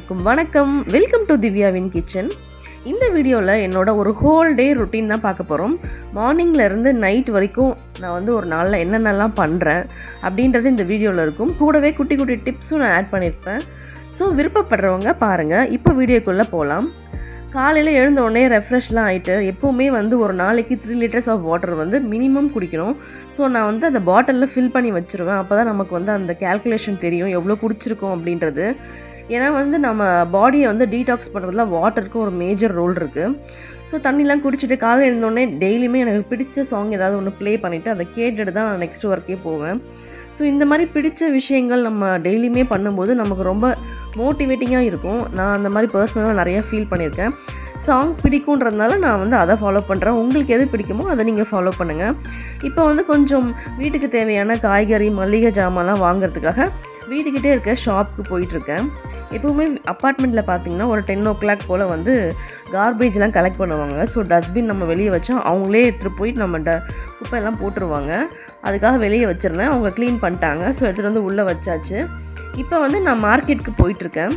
அனைவருக்கும் வணக்கம் welcome to திவ்யாவின் kitchen இந்த வீடியோவில் என்னோட ஒரு ஹோல் டே ருட்டீன் தான் பார்க்க போகிறோம் மார்னிங்லேருந்து நைட் வரைக்கும் நான் வந்து ஒரு நாளில் என்னென்னலாம் பண்ணுறேன் அப்படின்றது இந்த வீடியோவில் இருக்கும் கூடவே குட்டி குட்டி டிப்ஸும் நான் ஆட் பண்ணியிருப்பேன் ஸோ விருப்பப்படுறவங்க பாருங்கள் இப்போ வீடியோக்குள்ளே போகலாம் காலையில் எழுந்த உடனே ரெஃப்ரெஷ்லாம் ஆகிட்டு எப்போவுமே வந்து ஒரு நாளைக்கு த்ரீ லிட்டர்ஸ் ஆஃப் வாட்டர் வந்து மினிமம் குடிக்கணும் ஸோ நான் வந்து அந்த பாட்டிலில் ஃபில் பண்ணி வச்சுருவேன் அப்போ தான் நமக்கு வந்து அந்த கேல்குலேஷன் தெரியும் எவ்வளோ குடிச்சிருக்கோம் அப்படின்றது ஏன்னா வந்து நம்ம பாடியை வந்து டீடாக்ஸ் பண்ணுறதுல வாட்டருக்கு ஒரு மேஜர் ரோல் இருக்குது ஸோ தண்ணிலாம் குடிச்சிட்டு காலையில் எழுந்தோடனே டெய்லியுமே எனக்கு பிடிச்ச சாங் ஏதாவது ஒன்று ப்ளே பண்ணிவிட்டு அதை கேட்டுட்டு தான் நான் நெக்ஸ்ட் ஒர்க்கே போவேன் ஸோ இந்த மாதிரி பிடிச்ச விஷயங்கள் நம்ம டெய்லியுமே பண்ணும்போது நமக்கு ரொம்ப மோட்டிவேட்டிங்காக இருக்கும் நான் அந்த மாதிரி பர்சனலாக நிறைய ஃபீல் பண்ணியிருக்கேன் சாங் பிடிக்குன்றதுனால நான் வந்து அதை ஃபாலோ பண்ணுறேன் உங்களுக்கு எது பிடிக்குமோ அதை நீங்கள் ஃபாலோ பண்ணுங்கள் இப்போ வந்து கொஞ்சம் வீட்டுக்கு தேவையான காய்கறி மளிகை ஜாமான்லாம் வாங்குறதுக்காக வீட்டுக்கிட்டே இருக்க ஷாப்புக்கு போயிட்டுருக்கேன் எப்போவுமே அப்பார்ட்மெண்ட்டில் பார்த்தீங்கன்னா ஒரு டென் ஓ கிளாக் போல் வந்து கார்பேஜ்லாம் கலெக்ட் பண்ணுவாங்க ஸோ டஸ்ட்பின் நம்ம வெளியே வச்சா அவங்களே எடுத்துகிட்டு போயிட்டு நம்ம ட குப்பையெல்லாம் போட்டுருவாங்க அதுக்காக வெளியே வச்சுருந்தேன் அவங்க க்ளீன் பண்ணிட்டாங்க ஸோ எடுத்துகிட்டு வந்து உள்ளே வச்சாச்சு இப்போ வந்து நான் மார்க்கெட்டுக்கு போயிட்டுருக்கேன்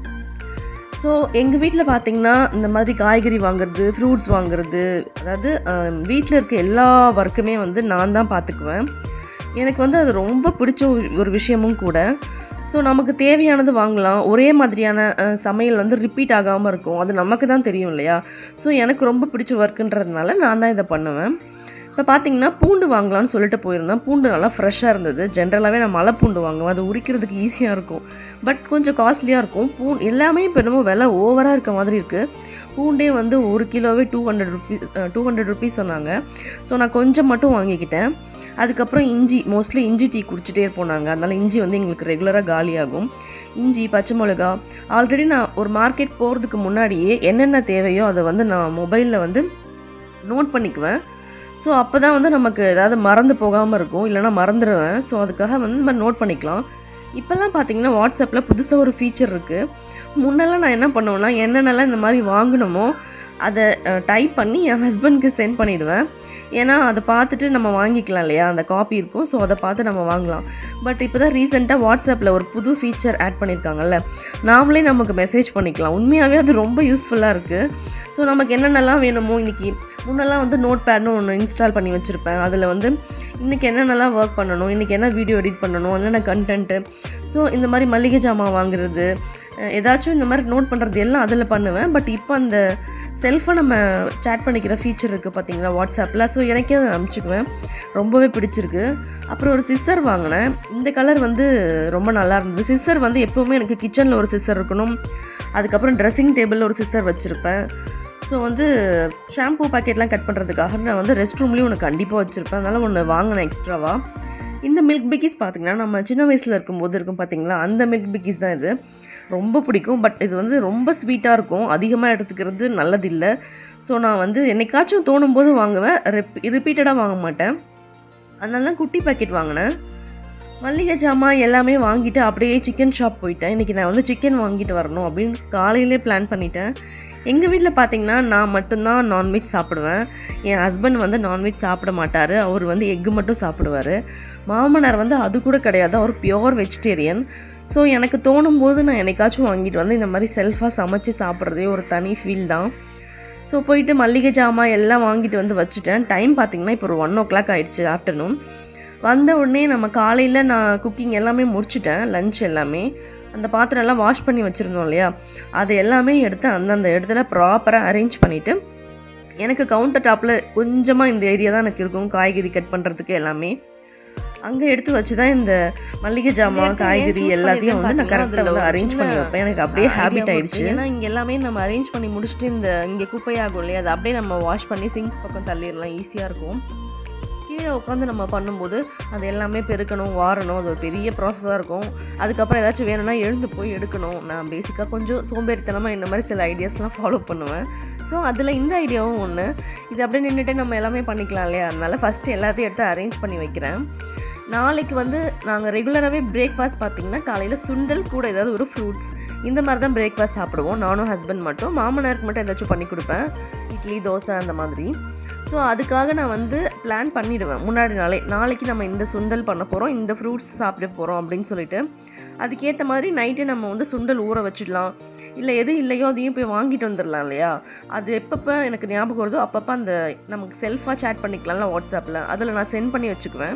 ஸோ எங்கள் வீட்டில் பார்த்தீங்கன்னா இந்த மாதிரி காய்கறி வாங்குறது ஃப்ரூட்ஸ் வாங்குறது அதாவது வீட்டில் இருக்க எல்லா ஒர்க்குமே வந்து நான் தான் பார்த்துக்குவேன் எனக்கு வந்து அது ரொம்ப பிடிச்ச ஒரு- ஒரு விஷயமும் கூட ஸோ நமக்கு தேவையானது வாங்கலாம் ஒரே மாதிரியான அஹ், சமையல் வந்து ரிப்பீட் ஆகாமல் இருக்கும் அது நமக்கு தான் தெரியும் இல்லையா ஸோ எனக்கு ரொம்ப பிடிச்ச ஒர்க்குன்றதுனால நான் தான் இதை பண்ணுவேன் இப்போ பார்த்தீங்கன்னா பூண்டு வாங்கலாம்னு சொல்லிட்டு போயிருந்தேன் பூண்டு நல்லா ஃப்ரெஷ்ஷாக இருந்தது ஜென்ரலாகவே நான் மலை பூண்டு வாங்குவேன் அது உரிக்கிறதுக்கு ஈஸியாக இருக்கும் பட் கொஞ்சம் காஸ்ட்லியாக இருக்கும் பூ எல்லாமே இப்போ என்னமோ விலை ஓவராக இருக்க மாதிரி இருக்குது பூண்டே வந்து ஒரு கிலோவே two hundred rupees two hundred rupees சொன்னாங்க ஸோ நான் கொஞ்சம் மட்டும் வாங்கிக்கிட்டேன் அதுக்கப்புறம் இஞ்சி மோஸ்ட்லி இஞ்சி டீ குடிச்சிட்டே இருப்போம் நாங்கள் அதனால் இஞ்சி வந்து எங்களுக்கு ரெகுலராக காலியாகும் இஞ்சி பச்சை மிளகா ஆல்ரெடி நான் ஒரு மார்க்கெட் போகிறதுக்கு முன்னாடியே என்னென்ன தேவையோ அதை வந்து நான் மொபைலில் வந்து நோட் பண்ணிக்குவேன் ஸோ அப்போ தான் வந்து நமக்கு ஏதாவது மறந்து போகாமல் இருக்கும் இல்லைனா மறந்துடுவேன் ஸோ அதுக்காக வந்து நம்ம நோட் பண்ணிக்கலாம் இப்போல்லாம் பார்த்தீங்கன்னா வாட்ஸ்அப்பில் புதுசாக ஒரு ஃபீச்சர் இருக்குது முன்னெல்லாம் நான் என்ன பண்ணுவேன்னா என்னென்னலாம் இந்த மாதிரி வாங்கணுமோ அதை டைப் பண்ணி என் ஹஸ்பண்ட்க்கு சென்ட் பண்ணிவிடுவேன் ஏன்னா அதை பார்த்துட்டு நம்ம வாங்கிக்கலாம் இல்லையா அந்த காப்பி இருக்கும் ஸோ அதை பார்த்து நம்ம வாங்கலாம் பட் இப்போ தான் ரீசெண்டாக வாட்ஸ்அப்பில் ஒரு புது ஃபீச்சர் ஆட் பண்ணியிருக்காங்கல்ல நாமளே நமக்கு மெசேஜ் பண்ணிக்கலாம் உண்மையாகவே அது ரொம்ப யூஸ்ஃபுல்லாக இருக்குது ஸோ நமக்கு என்னென்னலாம் வேணுமோ இன்றைக்கி முன்னெல்லாம் வந்து நோட் பேட்னு ஒன்று இன்ஸ்டால் பண்ணி வச்சுருப்பேன் அதில் வந்து இன்றைக்கி என்னென்னலாம் ஒர்க் பண்ணணும் இன்றைக்கி என்ன வீடியோ எடிட் பண்ணணும் என்னென்ன கண்டென்ட்டு ஸோ இந்த மாதிரி மளிகை ஜாமான் வாங்குறது அஹ் ஏதாச்சும் இந்த மாதிரி நோட் பண்ணுறது எல்லாம் அதில் பண்ணுவேன் பட் இப்போ அந்த செல்ஃபை நம்ம சேட் பண்ணிக்கிற ஃபீச்சர் இருக்குது பார்த்தீங்களா வாட்ஸ்அப்பில் ஸோ எனக்கே அதை அனுப்பிச்சிக்குவேன் ரொம்பவே பிடிச்சிருக்கு அப்புறம் ஒரு சிஸ்ஸர் வாங்கினேன் இந்த கலர் வந்து ரொம்ப நல்லா இருந்தது சிஸ்ஸர் வந்து எப்போவுமே எனக்கு கிச்சனில் ஒரு சிஸ்ஸர் இருக்கணும் அதுக்கப்புறம் ட்ரெஸ்ஸிங் டேபிளில் ஒரு சிஸ்ஸர் வச்சுருப்பேன் ஸோ வந்து ஷாம்பூ பாக்கெட்லாம் கட் பண்ணுறதுக்காக நான் வந்து ரெஸ்ட் ரூம்லேயும் ஒன்று கண்டிப்பாக வச்சுருப்பேன் அதனால் ஒன்று வாங்கினேன் எக்ஸ்ட்ராவாக இந்த மில்க் பிக்கிஸ் பார்த்தீங்கன்னா நம்ம சின்ன வயசில் இருக்கும்போது இருக்கும் பார்த்தீங்களா அந்த மில்க் பிக்கிஸ் தான் இது ரொம்ப பிடிக்கும் பட் இது வந்து ரொம்ப ஸ்வீட்டாக இருக்கும் அதிகமாக எடுத்துக்கிறது நல்லதில்லை ஸோ நான் வந்து என்னைக்காச்சும் தோணும் போது வாங்குவேன் ரிப் ரிப்பீட்டடாக வாங்க மாட்டேன் அதனால தான் குட்டி பாக்கெட் வாங்கினேன் மல்லிகை ஜாமான் எல்லாமே வாங்கிட்டு அப்படியே சிக்கன் ஷாப் போயிட்டேன் இன்றைக்கி நான் வந்து சிக்கன் வாங்கிட்டு வரணும் அப்படின்னு காலையிலே பிளான் பண்ணிட்டேன் எங்கள் வீட்டில் பார்த்தீங்கன்னா நான் மட்டும்தான் நான்வெஜ் சாப்பிடுவேன் என் ஹஸ்பண்ட் வந்து நான்வெஜ் சாப்பிட மாட்டார் அவர் வந்து எக்கு மட்டும் சாப்பிடுவார் மாமனார் வந்து அது கூட கிடையாது அவர் பியோர் வெஜிடேரியன் ஸோ எனக்கு தோணும் போது நான் என்னைக்காச்சும் வாங்கிட்டு வந்து இந்த மாதிரி செல்ஃபாக சமைச்சு சாப்பிட்றதே ஒரு தனி ஃபீல் தான் ஸோ போயிட்டு மல்லிகை ஜாமான் எல்லாம் வாங்கிட்டு வந்து வச்சுட்டேன் டைம் பார்த்தீங்கன்னா இப்போ ஒரு ஒன் ஓ கிளாக் ஆயிடுச்சு ஆஃப்டர்நூன் வந்த உடனே நம்ம காலையில் நான் குக்கிங் எல்லாமே முடிச்சிட்டேன் லஞ்ச் எல்லாமே அந்த பாத்திரம் எல்லாம் வாஷ் பண்ணி வச்சுருந்தோம் இல்லையா அது எல்லாமே எடுத்து அந்தந்த இடத்துல ப்ராப்பராக அரேஞ்ச் பண்ணிவிட்டு எனக்கு கவுண்டர் டாப்பில் கொஞ்சமாக இந்த ஏரியா தான் எனக்கு இருக்கும் காய்கறி கட் பண்ணுறதுக்கு எல்லாமே அங்கே எடுத்து வச்சு தான் இந்த மல்லிகை ஜாமான் காய்கறி எல்லாத்தையும் வந்து நான் கரெக்டாக வந்து அரேஞ்ச் பண்ணி வைப்பேன் எனக்கு அப்படியே ஹேபிட் ஆயிடுச்சு ஏன்னா இங்கே எல்லாமே நம்ம அரேஞ்ச் பண்ணி முடிச்சுட்டு இந்த இங்கே குப்பையாகும் இல்லையா அதை அப்படியே நம்ம வாஷ் பண்ணி சிங்க் பக்கம் தள்ளிடலாம் ஈஸியாக இருக்கும் கீழே உட்காந்து நம்ம பண்ணும்போது அது எல்லாமே பெருக்கணும் வாரணும் அது ஒரு பெரிய ப்ராசஸாக இருக்கும் அதுக்கப்புறம் ஏதாச்சும் வேணும்னா எழுந்து போய் எடுக்கணும் நான் பேசிக்காக கொஞ்சம் சோம்பேறித்தனமாக இந்த மாதிரி சில ஐடியாஸ்லாம் ஃபாலோ பண்ணுவேன் ஸோ அதில் இந்த ஐடியாவும் ஒன்று இது அப்படியே நின்றுட்டு நம்ம எல்லாமே பண்ணிக்கலாம் இல்லையா அதனால ஃபஸ்ட்டு எல்லாத்தையும் எடுத்து அரேஞ்ச் பண்ணி வைக்கிறேன் நாளைக்கு வந்து நாங்கள் ரெகுலராகவே பிரேக்ஃபாஸ்ட் பார்த்தீங்கன்னா காலையில் சுண்டல் கூட ஏதாவது ஒரு ஃப்ரூட்ஸ் இந்த மாதிரி தான் பிரேக்ஃபாஸ்ட் சாப்பிடுவோம் நானும் ஹஸ்பண்ட் மட்டும் மாமனாருக்கு மட்டும் ஏதாச்சும் பண்ணி கொடுப்பேன் இட்லி தோசை அந்த மாதிரி ஸோ அதுக்காக நான் வந்து பிளான் பண்ணிடுவேன் முன்னாடி நாளே நாளைக்கு நம்ம இந்த சுண்டல் பண்ண போகிறோம் இந்த ஃப்ரூட்ஸ் சாப்பிட போகிறோம் அப்படின்னு சொல்லிட்டு அதுக்கேற்ற மாதிரி நைட்டே நம்ம வந்து சுண்டல் ஊற வச்சிடலாம் இல்லை எது இல்லையோ அதையும் போய் வாங்கிட்டு வந்துடலாம் இல்லையா அது எப்பப்போ எனக்கு ஞாபகம் வருதோ அப்பப்போ அந்த நமக்கு செல்ஃபாக சேட் பண்ணிக்கலாம்ல வாட்ஸ்அப்பில் அதில் நான் சென்ட் பண்ணி வச்சுக்குவேன்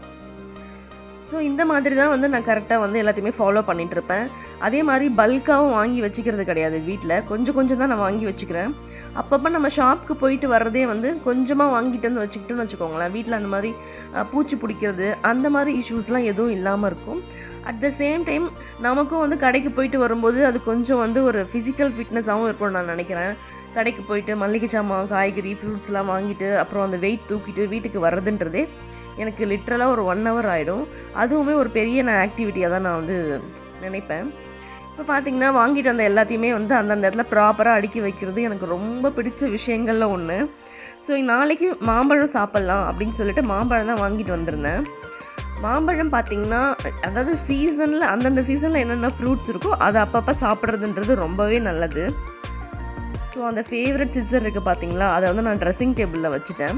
ஸோ இந்த மாதிரி தான் வந்து நான் கரெக்டாக வந்து எல்லாத்தையுமே ஃபாலோ பண்ணிட்டு இருப்பேன் அதே மாதிரி பல்காகவும் வாங்கி வச்சுக்கிறது கிடையாது வீட்டில் கொஞ்சம் கொஞ்சம் தான் நான் வாங்கி வச்சுக்கிறேன் அப்பப்போ நம்ம ஷாப்புக்கு போயிட்டு வர்றதே வந்து கொஞ்சமாக வாங்கிட்டு வந்து வச்சுக்கிட்டோன்னு வச்சுக்கோங்களேன் வீட்டில் அந்த மாதிரி அஹ், பூச்சி பிடிக்கிறது அந்த மாதிரி இஷ்யூஸ்லாம் எதுவும் இல்லாமல் இருக்கும் அட் த சேம் டைம் நமக்கும் வந்து கடைக்கு போயிட்டு வரும்போது அது கொஞ்சம் வந்து ஒரு ஃபிசிக்கல் ஃபிட்னஸாகவும் இருக்கும்னு நான் நினைக்கிறேன் கடைக்கு போயிட்டு மல்லிகை சாமான் காய்கறி ஃப்ரூட்ஸ்லாம் வாங்கிட்டு அப்புறம் அந்த வெயிட் தூக்கிட்டு வீட்டுக்கு வர்றதுன்றதே எனக்கு லிட்ரலாக ஒரு ஒன் ஹவர் ஆகிடும் அதுவுமே ஒரு பெரிய நான் ஆக்டிவிட்டியாக தான் நான் வந்து நினைப்பேன் இப்போ பார்த்தீங்கன்னா வாங்கிட்டு வந்த எல்லாத்தையுமே வந்து அந்தந்த இடத்துல ப்ராப்பராக அடுக்கி வைக்கிறது எனக்கு ரொம்ப பிடிச்ச விஷயங்கள்ல ஒன்று ஸோ நாளைக்கு மாம்பழம் சாப்பிட்லாம் அப்படின்னு சொல்லிட்டு மாம்பழம் தான் வாங்கிட்டு வந்திருந்தேன் மாம்பழம் பார்த்தீங்கன்னா அதாவது சீசனில் அந்தந்த சீசனில் என்னென்ன ஃப்ரூட்ஸ் இருக்கோ அதை அப்பப்போ சாப்பிட்றதுன்றது ரொம்பவே நல்லது ஸோ அந்த ஃபேவரட் சிஸ்டர் இருக்குது பார்த்தீங்களா அதை வந்து நான் ட்ரெஸ்ஸிங் டேபிளில் வச்சுட்டேன்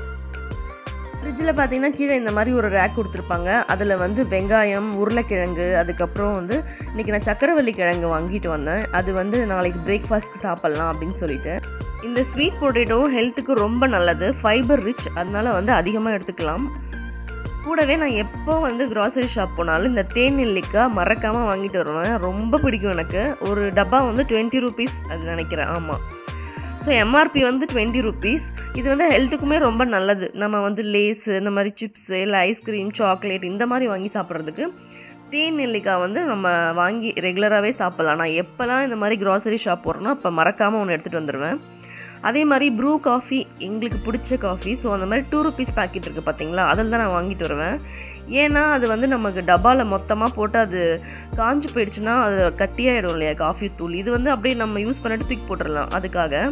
ஃப்ரிட்ஜில் பார்த்தீங்கன்னா கீழே இந்த மாதிரி ஒரு ரேக் கொடுத்துருப்பாங்க அதில் வந்து வெங்காயம் உருளைக்கிழங்கு அதுக்கப்புறம் வந்து இன்றைக்கி நான் சக்கரவள்ளி கிழங்கு வாங்கிட்டு வந்தேன் அது வந்து நாளைக்கு பிரேக்ஃபாஸ்ட்க்கு சாப்பிட்லாம் அப்படின்னு சொல்லிட்டு இந்த ஸ்வீட் பொட்டேட்டோ ஹெல்த்துக்கு ரொம்ப நல்லது ஃபைபர் ரிச் அதனால வந்து அதிகமாக எடுத்துக்கலாம் கூடவே நான் எப்போ வந்து கிராசரி ஷாப் போனாலும் இந்த தேன் நெல்லிக்காய் மறக்காமல் வாங்கிட்டு வருவேன் ரொம்ப பிடிக்கும் எனக்கு ஒரு டப்பா வந்து டுவெண்ட்டி ருபீஸ் அது நினைக்கிறேன் ஆமாம் ஸோ எம்ஆர்பி வந்து டுவெண்ட்டி ருபீஸ் இது வந்து ஹெல்த்துக்குமே ரொம்ப நல்லது நம்ம வந்து லேஸு இந்த மாதிரி சிப்ஸு இல்லை ஐஸ்கிரீம் சாக்லேட் இந்த மாதிரி வாங்கி சாப்பிட்றதுக்கு தேன் நெல்லிக்காய் வந்து நம்ம வாங்கி ரெகுலராகவே சாப்பிட்லாம் நான் எப்போல்லாம் இந்த மாதிரி கிராசரி ஷாப் போகிறேனோ அப்போ மறக்காமல் ஒன்று எடுத்துகிட்டு வந்துடுவேன் அதே மாதிரி ப்ரூ காஃபி எங்களுக்கு பிடிச்ச காஃபி ஸோ அந்த மாதிரி டூ ருபீஸ் பாக்கெட் இருக்குது பார்த்தீங்களா அதில் தான் நான் வாங்கிட்டு வருவேன் ஏன்னா அது வந்து நமக்கு டப்பாவில் மொத்தமாக போட்டு அது காஞ்சு போயிடுச்சுன்னா அது கட்டியாயிடும் இல்லையா காஃபி தூள் இது வந்து அப்படியே நம்ம யூஸ் பண்ணிட்டு தூக்கி போட்டுடலாம் அதுக்காக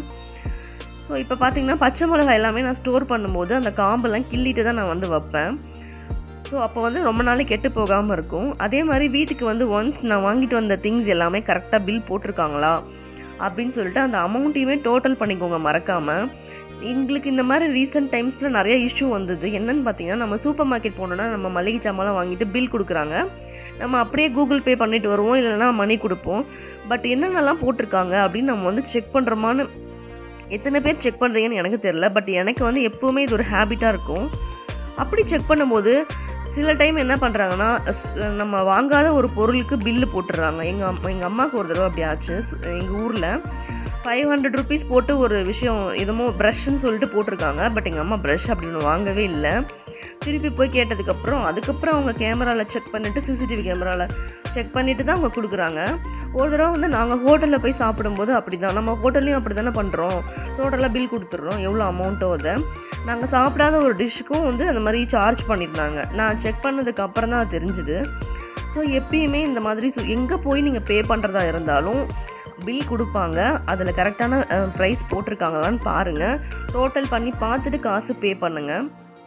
ஸோ இப்போ பார்த்தீங்கன்னா பச்சை மிளகாய் எல்லாமே நான் ஸ்டோர் பண்ணும்போது அந்த காம்பெல்லாம் கிள்ளிட்டு தான் நான் வந்து வைப்பேன் ஸோ அப்போ வந்து ரொம்ப நாளைக்கு கெட்டு போகாமல் இருக்கும் அதே மாதிரி வீட்டுக்கு வந்து ஒன்ஸ் நான் வாங்கிட்டு வந்த திங்ஸ் எல்லாமே கரெக்டாக பில் போட்டிருக்காங்களா அப்படின்னு சொல்லிட்டு அந்த அமௌண்ட்டையுமே டோட்டல் பண்ணிக்கோங்க மறக்காமல் எங்களுக்கு இந்த மாதிரி ரீசெண்ட் டைம்ஸில் நிறைய இஷ்யூ வந்தது என்னன்னு பார்த்தீங்கன்னா நம்ம சூப்பர் மார்க்கெட் போனோன்னா நம்ம மளிகை சாமான்லாம் வாங்கிட்டு பில் கொடுக்குறாங்க நம்ம அப்படியே கூகுள் பே பண்ணிட்டு வருவோம் இல்லைன்னா மணி கொடுப்போம் பட் என்னென்னலாம் போட்டிருக்காங்க அப்படின்னு நம்ம வந்து செக் பண்ணுறோமான்னு எத்தனை பேர் செக் பண்ணுறீங்கன்னு எனக்கு தெரில பட் எனக்கு வந்து எப்போவுமே இது ஒரு ஹேபிட்டாக இருக்கும் அப்படி செக் பண்ணும்போது சில டைம் என்ன பண்ணுறாங்கன்னா நம்ம வாங்காத ஒரு பொருளுக்கு பில்லு போட்டுடுறாங்க எங்கள் அம்மா எங்கள் அம்மாவுக்கு ஒரு தடவை அப்படி ஆச்சு எங்கள் ஊரில் ஃபைவ் ஹண்ட்ரட் ருபீஸ் போட்டு ஒரு விஷயம் எதுமோ ப்ரஷ்ன்னு சொல்லிட்டு போட்டிருக்காங்க பட் எங்கள் அம்மா ப்ரஷ் அப்படின்னு வாங்கவே இல்லை திருப்பி போய் கேட்டதுக்கப்புறம் அதுக்கப்புறம் அவங்க கேமராவில் செக் பண்ணிவிட்டு சிசிடிவி கேமராவில் செக் பண்ணிவிட்டு தான் அவங்க கொடுக்குறாங்க ஒரு தடவை வந்து நாங்கள் ஹோட்டலில் போய் சாப்பிடும்போது அப்படி தான் நம்ம ஹோட்டல்லையும் அப்படி தானே பண்ணுறோம் டோட்டலாக பில் கொடுத்துட்றோம் எவ்வளோ அமௌண்ட்டோ அதை நாங்கள் சாப்பிடாத ஒரு டிஷ்ஷுக்கும் வந்து அந்த மாதிரி சார்ஜ் பண்ணியிருந்தாங்க நான் செக் பண்ணதுக்கு அப்புறம் தான் அது தெரிஞ்சுது ஸோ எப்பயுமே இந்த மாதிரி எங்கே போய் நீங்கள் பே பண்ணுறதா இருந்தாலும் பில் கொடுப்பாங்க அதில் கரெக்டான ப்ரைஸ் போட்டிருக்காங்களான்னு பாருங்கள் டோட்டல் பண்ணி பார்த்துட்டு காசு பே பண்ணுங்கள்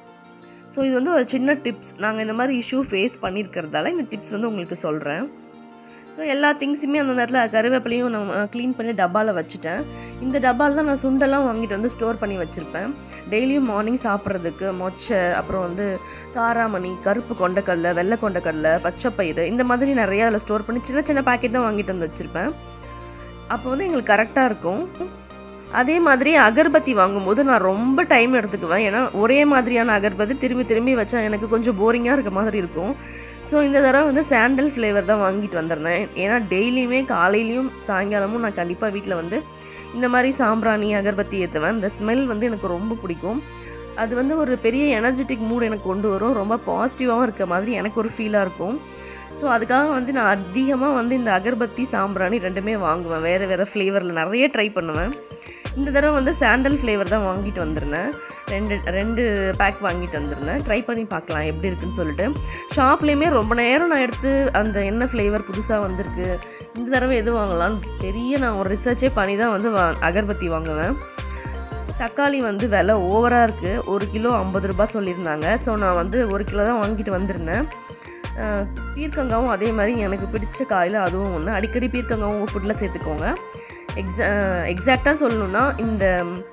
ஸோ இது வந்து ஒரு சின்ன டிப்ஸ் நாங்கள் இந்த மாதிரி இஷ்யூ ஃபேஸ் பண்ணியிருக்கிறதால இந்த டிப்ஸ் வந்து உங்களுக்கு சொல்கிறேன் ஸோ எல்லா திங்ஸுமே அந்த நேரத்தில் கருவேப்பிலையும் நான் க்ளீன் பண்ணி டப்பாவில் வச்சுட்டேன் இந்த டப்பாவில் தான் நான் சுண்டெல்லாம் வாங்கிட்டு வந்து ஸ்டோர் பண்ணி வச்சுருப்பேன் டெய்லியும் மார்னிங் சாப்பிட்றதுக்கு மொச்சை அப்புறம் வந்து காராமணி கருப்பு கொண்டக்கடலை வெள்ளை கொண்டக்கடலை பச்சைப்பயிறு இந்த மாதிரி நிறையா அதில் ஸ்டோர் பண்ணி சின்ன சின்ன பாக்கெட் தான் வாங்கிட்டு வந்து வச்சுருப்பேன் அப்போ வந்து எங்களுக்கு கரெக்டாக இருக்கும் அதே மாதிரி அகர்பத்தி வாங்கும்போது நான் ரொம்ப டைம் எடுத்துக்குவேன் ஏன்னா ஒரே மாதிரியான அகர்பத்தி திரும்பி திரும்பி வச்சா எனக்கு கொஞ்சம் போரிங்காக இருக்க மாதிரி இருக்கும் ஸோ இந்த தடவை வந்து சாண்டல் ஃப்ளேவர் தான் வாங்கிட்டு வந்திருந்தேன் ஏன்னா டெய்லியுமே காலையிலையும் சாயங்காலமும் நான் கண்டிப்பாக வீட்டில் வந்து இந்த மாதிரி சாம்பிராணி அகர்பத்தி ஏற்றுவேன் இந்த ஸ்மெல் வந்து எனக்கு ரொம்ப பிடிக்கும் அது வந்து ஒரு பெரிய எனர்ஜெட்டிக் மூட் எனக்கு கொண்டு வரும் ரொம்ப பாசிட்டிவாகவும் இருக்க மாதிரி எனக்கு ஒரு ஃபீலாக இருக்கும் ஸோ அதுக்காக வந்து நான் அதிகமாக வந்து இந்த அகர்பத்தி சாம்பிராணி ரெண்டுமே வாங்குவேன் வேறு வேறு ஃப்ளேவரில் நிறைய ட்ரை பண்ணுவேன் இந்த தடவை வந்து சாண்டல் ஃப்ளேவர் தான் வாங்கிட்டு வந்திருந்தேன் ரெண்டு ரெண்டு பேக் வாங்கிட்டு வந்திருந்தேன் ட்ரை பண்ணி பார்க்கலாம் எப்படி இருக்குன்னு சொல்லிட்டு ஷாப்லேயுமே ரொம்ப நேரம் நான் எடுத்து அந்த என்ன ஃப்ளேவர் புதுசாக வந்திருக்கு இந்த தடவை எது வாங்கலாம்னு பெரிய நான் ஒரு ரிசர்ச்சே பண்ணி தான் வந்து வா அகர்பத்தி வாங்குவேன் தக்காளி வந்து விலை ஓவராக இருக்குது ஒரு கிலோ ஐம்பது ரூபாய் சொல்லியிருந்தாங்க ஸோ நான் வந்து ஒரு கிலோ தான் வாங்கிட்டு வந்திருந்தேன் பீர்க்கங்காவும் அதே மாதிரி எனக்கு பிடிச்ச காயில் அதுவும் ஒன்று அடிக்கடி பீர்க்கங்காவும் உங்கள் ஃபுட்டில் சேர்த்துக்கோங்க எக்ஸா எக்ஸாக்டாக சொல்லணுன்னா இந்த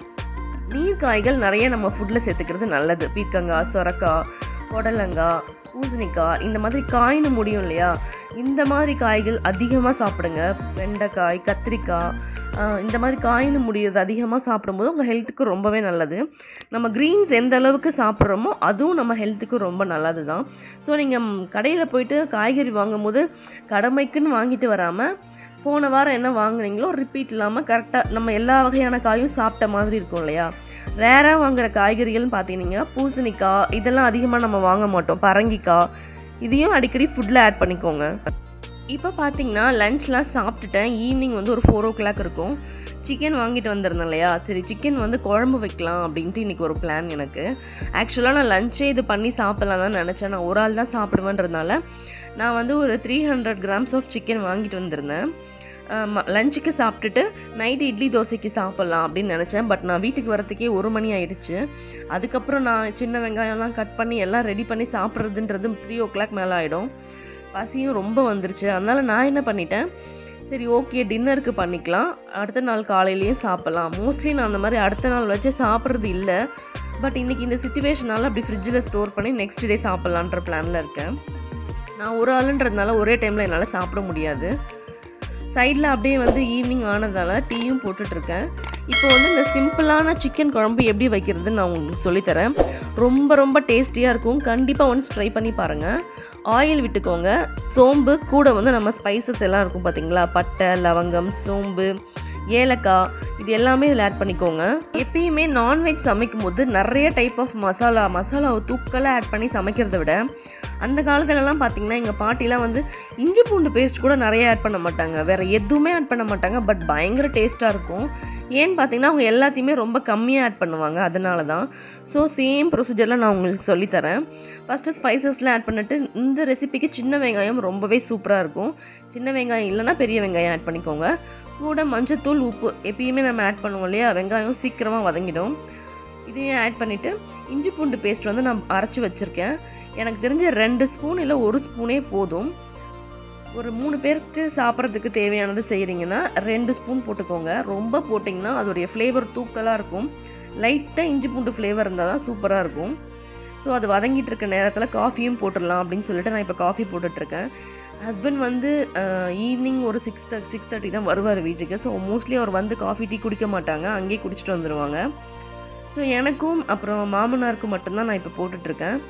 நீர் காய்கள் நிறைய நம்ம ஃபுட்டில் சேர்த்துக்கிறது நல்லது பீர்க்கங்காய் சொரக்காய் புடலங்காய் பூசணிக்காய் இந்த மாதிரி காய்னு முடியும் இல்லையா இந்த மாதிரி காய்கள் அதிகமாக சாப்பிடுங்க வெண்டைக்காய் கத்திரிக்காய் ஆஹ் இந்த மாதிரி காய்னு முடியுது அதிகமாக சாப்பிடும்போது உங்கள் ஹெல்த்துக்கு ரொம்பவே நல்லது நம்ம க்ரீன்ஸ் எந்த அளவுக்கு சாப்பிட்றோமோ அதுவும் நம்ம ஹெல்த்துக்கு ரொம்ப நல்லது தான் ஸோ நீங்கள் கடையில் போயிட்டு காய்கறி வாங்கும்போது கடமைக்குன்னு வாங்கிட்டு வராமல் போன வாரம் என்ன வாங்குனீங்களோ ரிப்பீட் இல்லாமல் கரெக்டாக நம்ம எல்லா வகையான காயும் சாப்பிட்ட மாதிரி இருக்கும் இல்லையா ரேராக வாங்குற காய்கறிகள்னு பார்த்தீங்கன்னா பூசணிக்காய் இதெல்லாம் அதிகமாக நம்ம வாங்க மாட்டோம் பரங்கிக்காய் இதையும் அடிக்கடி ஃபுட்டில் ஆட் பண்ணிக்கோங்க இப்போ பார்த்தீங்கன்னா லஞ்ச்லாம் சாப்பிட்டுட்டேன் ஈவினிங் வந்து ஒரு ஃபோர் ஓ கிளாக் இருக்கும் சிக்கன் வாங்கிட்டு வந்திருந்தேன் இல்லையா சரி சிக்கன் வந்து குழம்பு வைக்கலாம் அப்படின்ட்டு இன்றைக்கி ஒரு பிளான் எனக்கு ஆக்சுவலாக நான் லஞ்சே இது பண்ணி சாப்பிட்லாம் தான் நினச்சேன் நான் ஒரு ஆள் தான் சாப்பிடுவேன்றதுனால நான் வந்து ஒரு three hundred grams of chicken வாங்கிட்டு வந்திருந்தேன் லஞ்சுக்கு சாப்பிட்டுட்டு நைட்டு இட்லி தோசைக்கு சாப்பிட்லாம் அப்படின்னு நினச்சேன் பட் நான் வீட்டுக்கு வரத்துக்கே ஒரு மணி ஆயிடுச்சு அதுக்கப்புறம் நான் சின்ன வெங்காயம்லாம் கட் பண்ணி எல்லாம் ரெடி பண்ணி சாப்பிட்றதுன்றது த்ரீ ஓ கிளாக் மேலே ஆகிடும் பசியும் ரொம்ப வந்துருச்சு அதனால் நான் என்ன பண்ணிட்டேன் சரி ஓகே டின்னருக்கு பண்ணிக்கலாம் அடுத்த நாள் காலையிலையும் சாப்பிட்லாம் மோஸ்ட்லி நான் அந்த மாதிரி அடுத்த நாள் வச்சு சாப்பிட்றது இல்லை பட் இன்றைக்கி இந்த சுச்சுவேஷனால் அப்படி ஃப்ரிட்ஜில் ஸ்டோர் பண்ணி நெக்ஸ்ட் டே சாப்பிட்லான்ற பிளானில் இருக்கேன் நான் ஒரு ஆளுன்றதுனால ஒரே டைமில் என்னால் சாப்பிட முடியாது சைடில் அப்படியே வந்து ஈவினிங் ஆனதால் டீயும் போட்டுட்ருக்கேன் இப்போ வந்து இந்த சிம்பிளான சிக்கன் குழம்பு எப்படி வைக்கிறதுன்னு நான் உங்களுக்கு சொல்லித்தரேன் ரொம்ப ரொம்ப டேஸ்டியாக இருக்கும் கண்டிப்பாக ஒன்ஸ் ட்ரை பண்ணி பாருங்கள் ஆயில் விட்டுக்கோங்க சோம்பு கூட வந்து நம்ம ஸ்பைசஸ் எல்லாம் இருக்கும் பார்த்தீங்களா பட்டை லவங்கம் சோம்பு ஏலக்காய் இது எல்லாமே இதில் ஆட் பண்ணிக்கோங்க எப்பயுமே நான்வெஜ் சமைக்கும் போது நிறைய டைப் ஆஃப் மசாலா மசாலாவை தூக்கலாக ஆட் பண்ணி சமைக்கிறத விட அந்த காலத்துலலாம் பார்த்தீங்கன்னா எங்கள் பாட்டிலாம் வந்து இஞ்சி பூண்டு பேஸ்ட் கூட நிறைய ஆட் பண்ண மாட்டாங்க வேறு எதுவுமே ஆட் பண்ண மாட்டாங்க பட் பயங்கர டேஸ்ட்டாக இருக்கும் ஏன்னு பார்த்தீங்கன்னா அவங்க எல்லாத்தையுமே ரொம்ப கம்மியாக ஆட் பண்ணுவாங்க அதனால தான் ஸோ சேம் ப்ரொசீஜரில் நான் உங்களுக்கு சொல்லித்தரேன் ஃபஸ்ட்டு ஸ்பைசஸ்லாம் ஆட் பண்ணிட்டு இந்த ரெசிபிக்கு சின்ன வெங்காயம் ரொம்பவே சூப்பராக இருக்கும் சின்ன வெங்காயம் இல்லைன்னா பெரிய வெங்காயம் ஆட் பண்ணிக்கோங்க கூட மஞ்சத்தூள் உப்பு எப்பயுமே நம்ம ஆட் பண்ணுவோம் இல்லையா வெங்காயம் சீக்கிரமாக வதங்கிடும் இதையும் ஆட் பண்ணிவிட்டு இஞ்சி பூண்டு பேஸ்ட் வந்து நான் அரைச்சி வச்சுருக்கேன் எனக்கு தெரிஞ்ச ரெண்டு ஸ்பூன் இல்லை ஒரு ஸ்பூனே போதும் ஒரு மூணு பேருக்கு சாப்பிட்றதுக்கு தேவையானது செய்கிறீங்கன்னா ரெண்டு ஸ்பூன் போட்டுக்கோங்க ரொம்ப போட்டிங்கன்னா அதோடைய ஃப்ளேவர் தூக்கலாக இருக்கும் லைட்டாக இஞ்சி பூண்டு ஃப்ளேவர் இருந்தால் தான் சூப்பராக இருக்கும் ஸோ அது வதங்கிட்டு இருக்க நேரத்தில் காஃபியும் போட்டுடலாம் அப்படின்னு சொல்லிட்டு நான் இப்போ காஃபி போட்டுட்ருக்கேன் ஹஸ்பண்ட் வந்து ஈவினிங் ஒரு சிக்ஸ் சிக்ஸ் தேர்ட்டி தான் வருவார் வீட்டுக்கு ஸோ மோஸ்ட்லி அவர் வந்து காஃபி டீ குடிக்க மாட்டாங்க அங்கேயே குடிச்சிட்டு வந்துடுவாங்க ஸோ எனக்கும் அப்புறம் மாமனாருக்கும் மட்டும்தான் நான் இப்போ போட்டுட்ருக்கேன்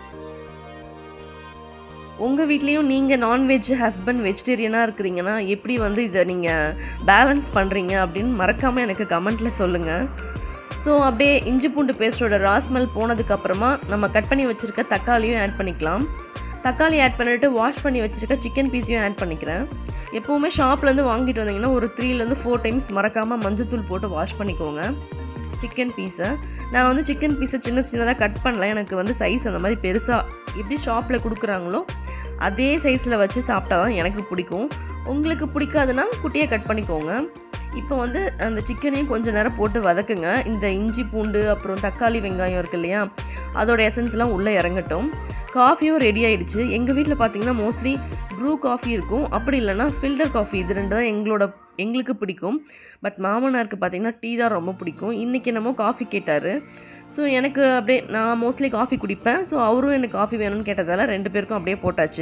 உங்கள் வீட்லேயும் நீங்கள் நான்வெஜ் ஹஸ்பண்ட் வெஜிடேரியனாக இருக்கிறீங்கன்னா எப்படி வந்து இதை நீங்கள் பேலன்ஸ் பண்ணுறீங்க அப்படின்னு மறக்காமல் எனக்கு கமெண்ட்டில் சொல்லுங்கள் ஸோ அப்படியே இஞ்சி பூண்டு பேஸ்ட்டோட ராஸ்மெல் போனதுக்கப்புறமா நம்ம கட் பண்ணி வச்சுருக்க தக்காளியும் ஆட் பண்ணிக்கலாம் தக்காளி ஆட் பண்ணிவிட்டு வாஷ் பண்ணி வச்சுருக்க சிக்கன் பீஸையும் ஆட் பண்ணிக்கிறேன் எப்போவுமே ஷாப்லேருந்து வாங்கிட்டு வந்தீங்கன்னா ஒரு த்ரீலேருந்து ஃபோர் டைம்ஸ் மறக்காமல் மஞ்சத்தூள் போட்டு வாஷ் பண்ணிக்கோங்க சிக்கன் பீஸை நான் வந்து சிக்கன் பீஸை சின்ன சின்னதாக கட் பண்ணல எனக்கு வந்து சைஸ் அந்த மாதிரி பெருசாக எப்படி ஷாப்பில் கொடுக்குறாங்களோ அதே சைஸில் வச்சு சாப்பிட்டா தான் எனக்கு பிடிக்கும் உங்களுக்கு பிடிக்காதுன்னா குட்டியாக கட் பண்ணிக்கோங்க இப்போ வந்து அந்த சிக்கனையும் கொஞ்சம் நேரம் போட்டு வதக்குங்க இந்த இஞ்சி பூண்டு அப்புறம் தக்காளி வெங்காயம் இருக்கு இல்லையா அதோட எசன்ஸ்லாம் உள்ளே இறங்கட்டும் காஃபியும் ரெடி ஆயிடுச்சு எங்கள் வீட்டில் பார்த்தீங்கன்னா மோஸ்ட்லி ப்ரூ காஃபி இருக்கும் அப்படி இல்லைன்னா ஃபில்டர் காஃபி இது ரெண்டு தான் எங்களோட எங்களுக்கு பிடிக்கும் பட் மாமனாருக்கு பார்த்தீங்கன்னா டீ தான் ரொம்ப பிடிக்கும் இன்றைக்கி என்னமோ காஃபி கேட்டார் ஸோ எனக்கு அப்படியே நான் மோஸ்ட்லி காஃபி குடிப்பேன் ஸோ அவரும் எனக்கு காஃபி வேணும்னு கேட்டதால ரெண்டு பேருக்கும் அப்படியே போட்டாச்சு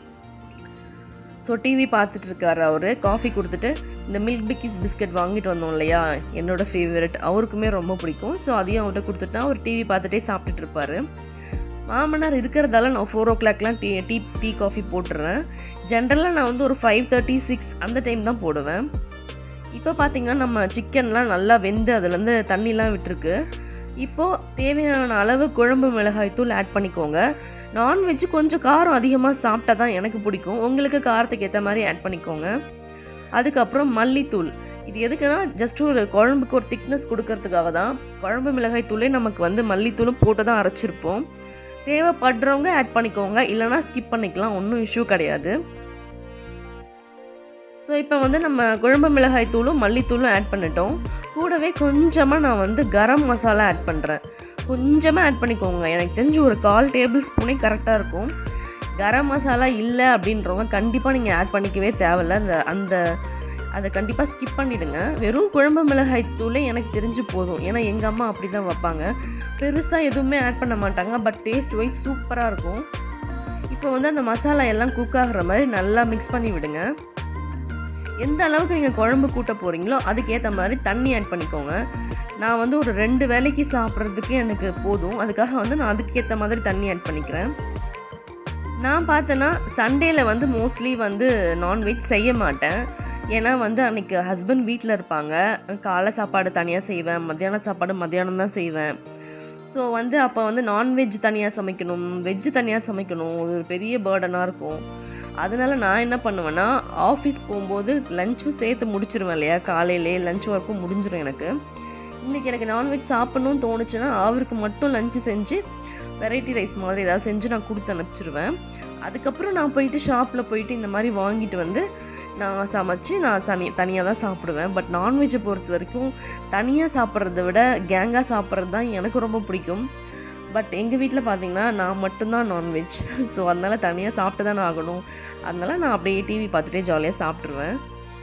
ஸோ டிவி பார்த்துட்டு இருக்காரு அவர் காஃபி கொடுத்துட்டு இந்த மில்க் பிக்கிஸ் பிஸ்கட் வாங்கிட்டு வந்தோம் இல்லையா என்னோட ஃபேவரட் அவருக்குமே ரொம்ப பிடிக்கும் ஸோ அதையும் அவர்கிட்ட கொடுத்துட்டா அவர் டிவி பார்த்துட்டே சாப்பிட்டுட்டு இருப்பாரு மாமனார் இருக்கிறதால நான் ஃபோர் ஓ கிளாக்லாம் டீ டீ டீ காஃபி போட்டுடுறேன் ஜென்ரலாக நான் வந்து ஒரு ஃபைவ் தேர்ட்டி சிக்ஸ் அந்த டைம் தான் போடுவேன் இப்போ பார்த்தீங்கன்னா நம்ம சிக்கன்லாம் நல்லா வெந்து அதுலேருந்து தண்ணிலாம் விட்டுருக்கு இப்போது தேவையான அளவு குழம்பு மிளகாய் தூள் ஆட் பண்ணிக்கோங்க நான்வெஜ் கொஞ்சம் காரம் அதிகமாக சாப்பிட்டா தான் எனக்கு பிடிக்கும் உங்களுக்கு காரத்துக்கு ஏற்ற மாதிரி ஆட் பண்ணிக்கோங்க அதுக்கப்புறம் மல்லித்தூள் இது எதுக்குன்னா ஜஸ்ட் ஒரு குழம்புக்கு ஒரு திக்னஸ் கொடுக்கறதுக்காக தான் குழம்பு மிளகாய் தூளே நமக்கு வந்து மல்லித்தூளும் போட்டு தான் அரைச்சிருப்போம் தேவைப்படுறவங்க ஆட் பண்ணிக்கோங்க இல்லைனா ஸ்கிப் பண்ணிக்கலாம் ஒன்றும் இஷ்யூ கிடையாது ஸோ இப்போ வந்து நம்ம குழம்பு மிளகாய் தூளும் மல்லித்தூளும் ஆட் பண்ணிட்டோம் கூடவே கொஞ்சமாக நான் வந்து கரம் மசாலா ஆட் பண்ணுறேன் கொஞ்சமாக ஆட் பண்ணிக்கோங்க எனக்கு தெரிஞ்சு ஒரு கால் டேபிள் ஸ்பூனே கரெக்டாக இருக்கும் கரம் மசாலா இல்லை அப்படின்றவங்க கண்டிப்பாக நீங்கள் ஆட் பண்ணிக்கவே தேவையில்ல அந்த அந்த அதை கண்டிப்பாக ஸ்கிப் பண்ணிவிடுங்க வெறும் குழம்பு மிளகாய் தூளே எனக்கு தெரிஞ்சு போதும் ஏன்னா எங்கள் அம்மா அப்படி தான் வைப்பாங்க பெருசாக எதுவுமே ஆட் பண்ண மாட்டாங்க பட் டேஸ்ட் வைஸ் சூப்பராக இருக்கும் இப்போ வந்து அந்த மசாலா எல்லாம் குக் ஆகுற மாதிரி நல்லா மிக்ஸ் பண்ணி விடுங்க எந்த அளவுக்கு நீங்கள் குழம்பு கூட்ட போகிறீங்களோ அதுக்கேற்ற மாதிரி தண்ணி ஆட் பண்ணிக்கோங்க நான் வந்து ஒரு ரெண்டு வேலைக்கு சாப்பிட்றதுக்கு எனக்கு போதும் அதுக்காக வந்து நான் அதுக்கேற்ற மாதிரி தண்ணி ஆட் பண்ணிக்கிறேன் நான் பார்த்தேன்னா சண்டேல வந்து மோஸ்ட்லி வந்து நான்வெஜ் செய்ய மாட்டேன் ஏன்னா வந்து அன்றைக்கி ஹஸ்பண்ட் வீட்டில் இருப்பாங்க காலை சாப்பாடு தனியாக செய்வேன் மத்தியான சாப்பாடு மத்தியானம் தான் செய்வேன் ஸோ வந்து அப்போ வந்து நான்வெஜ் தனியாக சமைக்கணும் வெஜ்ஜு தனியாக சமைக்கணும் இது ஒரு பெரிய பேர்டனாக இருக்கும் அதனால நான் என்ன பண்ணுவேன்னா ஆஃபீஸ் போகும்போது லஞ்சும் சேர்த்து முடிச்சிருவேன் இல்லையா காலையிலே லஞ்ச் ஒர்க்கும் முடிஞ்சிடும் எனக்கு இன்றைக்கி எனக்கு நான்வெஜ் சாப்பிட்ணுன்னு தோணுச்சுன்னா அவருக்கு மட்டும் லஞ்சு செஞ்சு வெரைட்டி ரைஸ் மாதிரி ஏதாவது செஞ்சு நான் கொடுத்து அனுப்பிச்சிருவேன் அதுக்கப்புறம் நான் போயிட்டு ஷாப்பில் போயிட்டு இந்த மாதிரி வாங்கிட்டு வந்து நான் சமைச்சு நான் தனி தனியாக தான் சாப்பிடுவேன் பட் நான்வெஜ்ஜை பொறுத்த வரைக்கும் தனியாக சாப்பிட்றத விட கேங்காக சாப்பிட்றது தான் எனக்கு ரொம்ப பிடிக்கும் பட் எங்கள் வீட்டில் பார்த்தீங்கன்னா நான் மட்டும்தான் நான்வெஜ் ஸோ அதனால் தனியாக சாப்பிட்டு தானே ஆகணும் அதனால நான் அப்படியே டிவி பார்த்துட்டே ஜாலியாக சாப்பிட்ருவேன்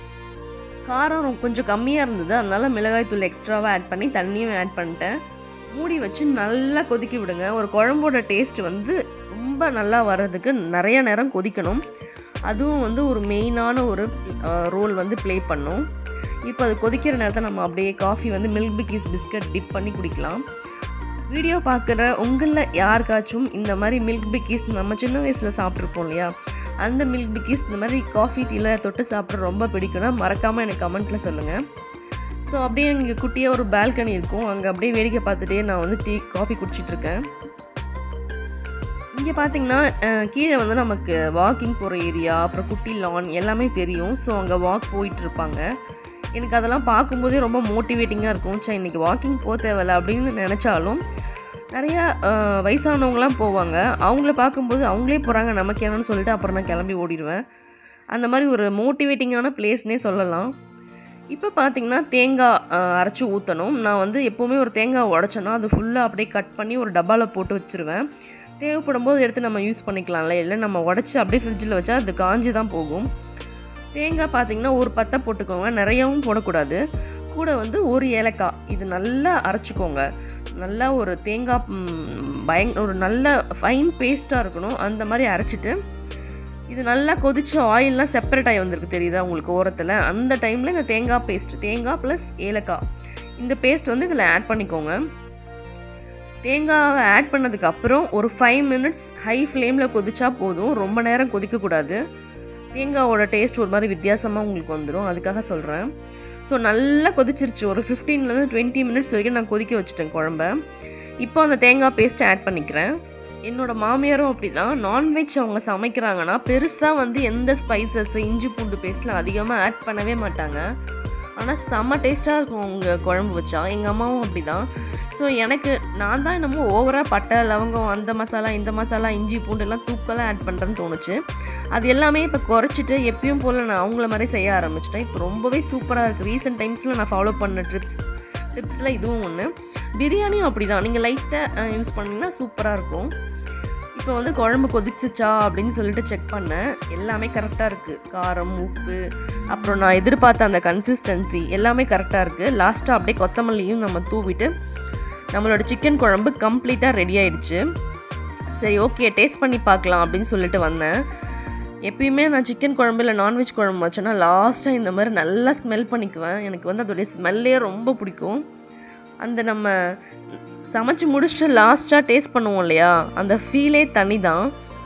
காரம் ரொம்ப- கொஞ்சம் கம்மியாக இருந்தது அதனால மிளகாய் தூள் எக்ஸ்ட்ராவாக ஆட் பண்ணி தண்ணியும் ஆட் பண்ணிட்டேன் மூடி வச்சு நல்லா கொதிக்க விடுங்க ஒரு குழம்போட டேஸ்ட் வந்து ரொம்ப நல்லா வர்றதுக்கு நிறைய நேரம் கொதிக்கணும் அதுவும் வந்து ஒரு மெயினான ஒரு ரோல் வந்து ப்ளே பண்ணும் இப்போ அது கொதிக்கிற நேரத்தை நம்ம அப்படியே காஃபி வந்து மில்க் பிக்கிஸ் பிஸ்கட் டிப் பண்ணி குடிக்கலாம் வீடியோ பார்க்குற உங்களில் யாருக்காச்சும் இந்த மாதிரி மில்க் பிக்கிஸ் நம்ம சின்ன வயசில் சாப்பிட்ருப்போம் இல்லையா அந்த மில்க் பிக்கிஸ் இந்த மாதிரி காஃபி டீயில் தொட்டு சாப்பிட ரொம்ப பிடிக்கும்னா மறக்காமல் எனக்கு கமெண்ட்டில் சொல்லுங்கள் ஸோ அப்படியே இங்கே குட்டியாக ஒரு பால்கனி இருக்கும் அங்கே அப்படியே வேடிக்கை பார்த்துட்டே நான் வந்து டீ காஃபி குடிச்சிட்ருக்கேன் இங்கே பார்த்தீங்கன்னா அஹ், கீழே வந்து நமக்கு வாக்கிங் போகிற ஏரியா அப்புறம் குட்டி லான் எல்லாமே தெரியும் ஸோ அங்கே வாக் போயிட்டு இருப்பாங்க எனக்கு அதெல்லாம் பார்க்கும்போதே ரொம்ப மோட்டிவேட்டிங்காக இருக்கும் சரி இன்றைக்கி வாக்கிங் போக தேவையில்ல அப்படின்னு நினச்சாலும் நிறையா அஹ், வயசானவங்களாம் போவாங்க அவங்கள பார்க்கும்போது அவங்களே போகிறாங்க நமக்கு என்னன்னு சொல்லிட்டு அப்புறம் நான் கிளம்பி ஓடிடுவேன் அந்த மாதிரி ஒரு மோட்டிவேட்டிங்கான பிளேஸ்னே சொல்லலாம் இப்போ பார்த்தீங்கன்னா தேங்காய் அஹ், அரைச்சி ஊற்றணும் நான் வந்து எப்போவுமே ஒரு தேங்காய் உடச்சேன்னா அது ஃபுல்லாக அப்படியே கட் பண்ணி ஒரு டப்பாவில் போட்டு வச்சுருவேன் தேவைப்படும் போது எடுத்து நம்ம யூஸ் பண்ணிக்கலாம்ல இல்லை நம்ம உடச்சி அப்படியே ஃப்ரிட்ஜில் வச்சா அது காஞ்சி தான் போகும் தேங்காய் பார்த்தீங்கன்னா ஒரு பத்தை போட்டுக்கோங்க நிறையவும் போடக்கூடாது கூட வந்து ஒரு ஏலக்காய் இது நல்லா அரைச்சிக்கோங்க நல்லா ஒரு தேங்காய் ம், பயங் ஒரு நல்ல ஃபைன் பேஸ்ட்டாக இருக்கணும் அந்த மாதிரி அரைச்சிட்டு இது நல்லா கொதிச்சு ஆயில்லாம் செப்பரேட் ஆகி வந்திருக்கு தெரியுதா உங்களுக்கு ஓரத்தில் அந்த டைமில் இந்த தேங்காய் பேஸ்ட் தேங்காய் ப்ளஸ் ஏலக்காய் இந்த பேஸ்ட் வந்து இதில் ஆட் பண்ணிக்கோங்க தேங்காவை ஆட் பண்ணதுக்கு அப்புறம் ஒரு ஃபைவ் மினிட்ஸ் ஹை ஃப்ளேமில் கொதிச்சா போதும் ரொம்ப நேரம் கொதிக்கக்கூடாது தேங்காவோட டேஸ்ட் ஒரு மாதிரி வித்தியாசமாக உங்களுக்கு வந்துடும் அதுக்காக சொல்கிறேன் ஸோ நல்லா கொதிச்சிருச்சு ஒரு 15 ல இருந்து டுவெண்ட்டி மினிட்ஸ் வரைக்கும் நான் கொதிக்க வச்சுட்டேன் குழம்ப இப்போ அந்த தேங்காய் பேஸ்ட்டை ஆட் பண்ணிக்கிறேன் என்னோட மாமியாரும் அப்படி தான் நான்வெஜ் அவங்க சமைக்கிறாங்கன்னா பெருசாக வந்து எந்த ஸ்பைசஸ் இஞ்சி பூண்டு பேஸ்ட்லாம் அதிகமாக ஆட் பண்ணவே மாட்டாங்க ஆனால் செம்ம டேஸ்ட்டாக இருக்கும் அவங்க குழம்பு வச்சா எங்கள் அம்மாவும் அப்படி தான் ஸோ எனக்கு நான் தான் என்னமோ ஓவராக பட்டை லவங்கம் அந்த மசாலா இந்த மசாலா இஞ்சி பூண்டு எல்லாம் தூக்கெல்லாம் ஆட் பண்ணுறேன்னு தோணுச்சு அது எல்லாமே இப்போ குறைச்சிட்டு எப்பயும் போல் நான் அவங்கள மாதிரி செய்ய ஆரம்பிச்சிட்டேன் இப்போ ரொம்பவே சூப்பராக இருக்குது ரீசெண்ட் டைம்ஸில் நான் ஃபாலோ பண்ண ட்ரிப்ஸ் டிப்ஸில் இதுவும் ஒன்று பிரியாணியும் அப்படி தான் நீங்கள் லைட்டாக யூஸ் பண்ணிங்கன்னா சூப்பராக இருக்கும் இப்போ வந்து குழம்பு கொதிச்சிச்சா அப்படின்னு சொல்லிட்டு செக் பண்ணேன் எல்லாமே கரெக்டாக இருக்குது காரம் உப்பு அப்புறம் நான் எதிர்பார்த்த அந்த கன்சிஸ்டன்சி எல்லாமே கரெக்டாக இருக்குது லாஸ்ட்டாக அப்படியே கொத்தமல்லியும் நம்ம தூவிட்டு நம்மளோட சிக்கன் குழம்பு கம்ப்ளீட்டாக ரெடி ஆயிடுச்சு சரி ஓகே டேஸ்ட் பண்ணி பார்க்கலாம் அப்படின்னு சொல்லிட்டு வந்தேன் எப்பயுமே நான் சிக்கன் குழம்பு இல்லை நான்வெஜ் குழம்பு வச்சேன்னா லாஸ்ட்டாக இந்த மாதிரி நல்லா ஸ்மெல் பண்ணிக்குவேன் எனக்கு வந்து அதோடைய ஸ்மெல்லே ரொம்ப பிடிக்கும் அந்த நம்ம சமைச்சு முடிச்சுட்டு லாஸ்ட்டாக டேஸ்ட் பண்ணுவோம் இல்லையா அந்த ஃபீலே தனி தான்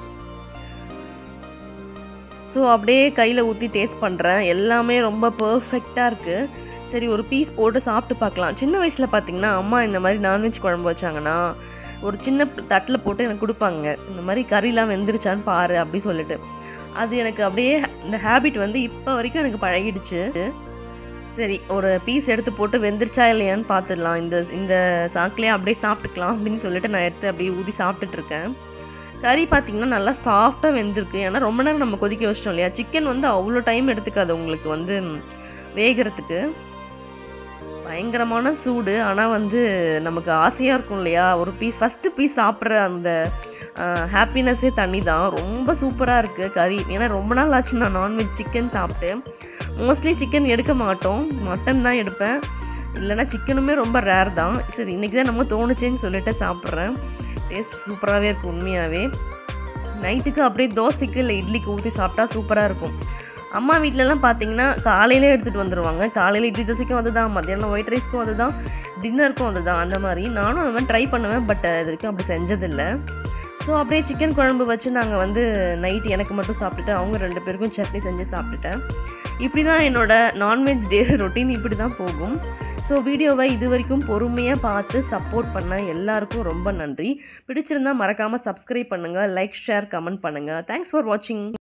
ஸோ அப்படியே கையில் ஊற்றி டேஸ்ட் பண்ணுறேன் எல்லாமே ரொம்ப பர்ஃபெக்டாக இருக்குது சரி ஒரு பீஸ் போட்டு சாப்பிட்டு பார்க்கலாம் சின்ன வயசில் பார்த்தீங்கன்னா அம்மா இந்த மாதிரி நான்வெஜ் குழம்பு வச்சாங்கன்னா ஒரு சின்ன தட்டில் போட்டு எனக்கு கொடுப்பாங்க இந்த மாதிரி கறிலாம் வெந்துருச்சான்னு பாரு அப்படி சொல்லிட்டு அது எனக்கு அப்படியே இந்த ஹேபிட் வந்து இப்போ வரைக்கும் எனக்கு பழகிடுச்சு சரி ஒரு பீஸ் எடுத்து போட்டு வெந்துருச்சா இல்லையான்னு பார்த்துடலாம் இந்த இந்த சாக்கிலே அப்படியே சாப்பிட்டுக்கலாம் அப்படின்னு சொல்லிட்டு நான் எடுத்து அப்படியே ஊதி சாப்பிட்டுட்டு இருக்கேன் கறி பார்த்தீங்கன்னா நல்லா சாஃப்டாக வெந்திருக்கு ஏன்னா ரொம்ப நேரம் நம்ம கொதிக்க வச்சிட்டோம் இல்லையா சிக்கன் வந்து அவ்வளோ டைம் எடுத்துக்காது உங்களுக்கு வந்து வேகிறதுக்கு பயங்கரமான சூடு ஆனால் வந்து நமக்கு ஆசையாக இருக்கும் இல்லையா ஒரு பீஸ் ஃபஸ்ட்டு பீஸ் சாப்பிட்ற அந்த ஹாப்பினஸ்ஸே தனி தான் ரொம்ப சூப்பராக இருக்குது கறி ஏன்னா ரொம்ப நாள் ஆச்சு நான் நான்வெஜ் சிக்கன் சாப்பிட்டு மோஸ்ட்லி சிக்கன் எடுக்க மாட்டோம் மட்டன் தான் எடுப்பேன் இல்லைன்னா சிக்கனுமே ரொம்ப ரேர் தான் சரி இன்றைக்கி தான் நம்ம தோணுச்சேன்னு சொல்லிட்டு சாப்பிட்றேன் டேஸ்ட் சூப்பராகவே இருக்குது உண்மையாகவே நைட்டுக்கு அப்படியே தோசைக்கு இல்லை இட்லிக்கு ஊற்றி சாப்பிட்டா சூப்பராக இருக்கும் அம்மா வீட்டிலலாம் பார்த்தீங்கன்னா காலையிலே எடுத்துகிட்டு வந்துடுவாங்க காலையில் இட்லி தோசைக்கும் அதுதான் மத்தியானம் ஒயிட் ரைஸ்க்கும் அதுதான் டின்னருக்கும் அதுதான் அந்த மாதிரி நானும் அது மாதிரி ட்ரை பண்ணுவேன் பட் இது வரைக்கும் அப்படி செஞ்சதில்லை ஸோ அப்படியே சிக்கன் குழம்பு வச்சு நாங்கள் வந்து நைட் எனக்கு மட்டும் சாப்பிட்டுட்டு அவங்க ரெண்டு பேருக்கும் சட்னி செஞ்சு சாப்பிட்டுட்டேன் இப்படி தான் என்னோட நான்வெஜ் டே ரொட்டீன் இப்படி தான் போகும் ஸோ வீடியோவை இது வரைக்கும் பொறுமையாக பார்த்து சப்போர்ட் பண்ண எல்லாருக்கும் ரொம்ப நன்றி பிடிச்சிருந்தா மறக்காமல் சப்ஸ்கிரைப் பண்ணுங்கள் லைக் ஷேர் கமெண்ட் பண்ணுங்கள் தேங்க்ஸ் ஃபார் வாட்சிங்